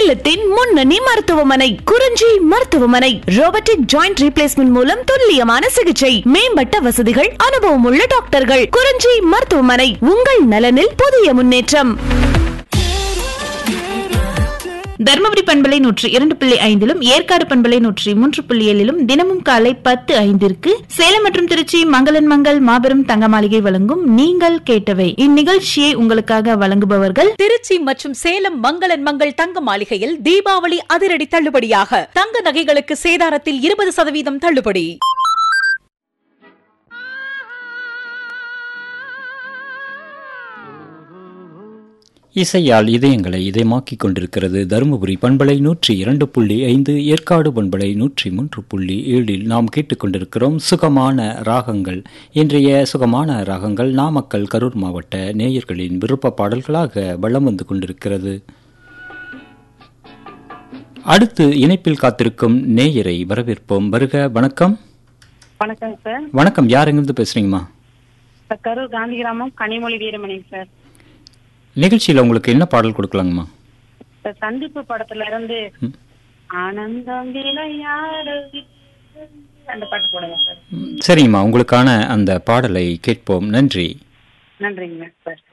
சேலத்தின் முன்னணி மருத்துவமனை குறிஞ்சி மருத்துவமனை ரோபோட்டிக் ஜாயிண்ட் ரீப்ளேஸ்மெண்ட் மூலம் துல்லியமான சிகிச்சை மேம்பட்ட வசதிகள் அனுபவமுள்ள டாக்டர்கள் குறிஞ்சி மருத்துவமனை உங்கள் நலனில் புதிய முன்னேற்றம் தருமபுரி பண்பலை நூற்றி இரண்டு புள்ளி ஐந்திலும் ஏற்காடு பண்பலை நூற்றி மூன்று புள்ளி ஏழிலும் தினமும் காலை பத்து ஐந்திற்கு சேலம் மற்றும் திருச்சி மங்களன் மங்கள் மாபெரும் தங்க மாளிகை வழங்கும் நீங்கள் கேட்டவை இந்நிகழ்ச்சியை உங்களுக்காக வழங்குபவர்கள் திருச்சி மற்றும் சேலம் மங்களன் மங்கள் தங்க மாளிகையில் தீபாவளி அதிரடி தள்ளுபடியாக தங்க நகைகளுக்கு சேதாரத்தில் இருபது சதவீதம் தள்ளுபடி இசையால் இதயங்களை இதயமாக்கிக் கொண்டிருக்கிறது தருமபுரி பண்பலை நூற்றி இரண்டு புள்ளி ஐந்து ஏற்காடு பண்பலை நூற்றி மூன்று புள்ளி ஏழில் நாம் கேட்டுக்கொண்டிருக்கிறோம் சுகமான ராகங்கள் இன்றைய சுகமான ராகங்கள் நாமக்கல் கரூர் மாவட்ட நேயர்களின் விருப்ப பாடல்களாக வலம் வந்து கொண்டிருக்கிறது அடுத்து இணைப்பில் காத்திருக்கும் நேயரை வரவேற்போம் வருக வணக்கம் வணக்கம் சார் வணக்கம் யார் எங்கிருந்து பேசுறீங்கம்மா சார் கரூர் காந்தி கிராமம் கனிமொழி வீரமணி சார் நிகழ்ச்சியில் உங்களுக்கு என்ன பாடல் கொடுக்கலாங்கம்மா சார் சந்திப்பு படத்துல இருந்து ஆனந்தம் விளையாடு அந்த பாட்டு போடுங்க சார் ம், சரிங்கம்மா உங்களுக்கான அந்த பாடலை கேட்போம் நன்றி நன்றிங்க சார்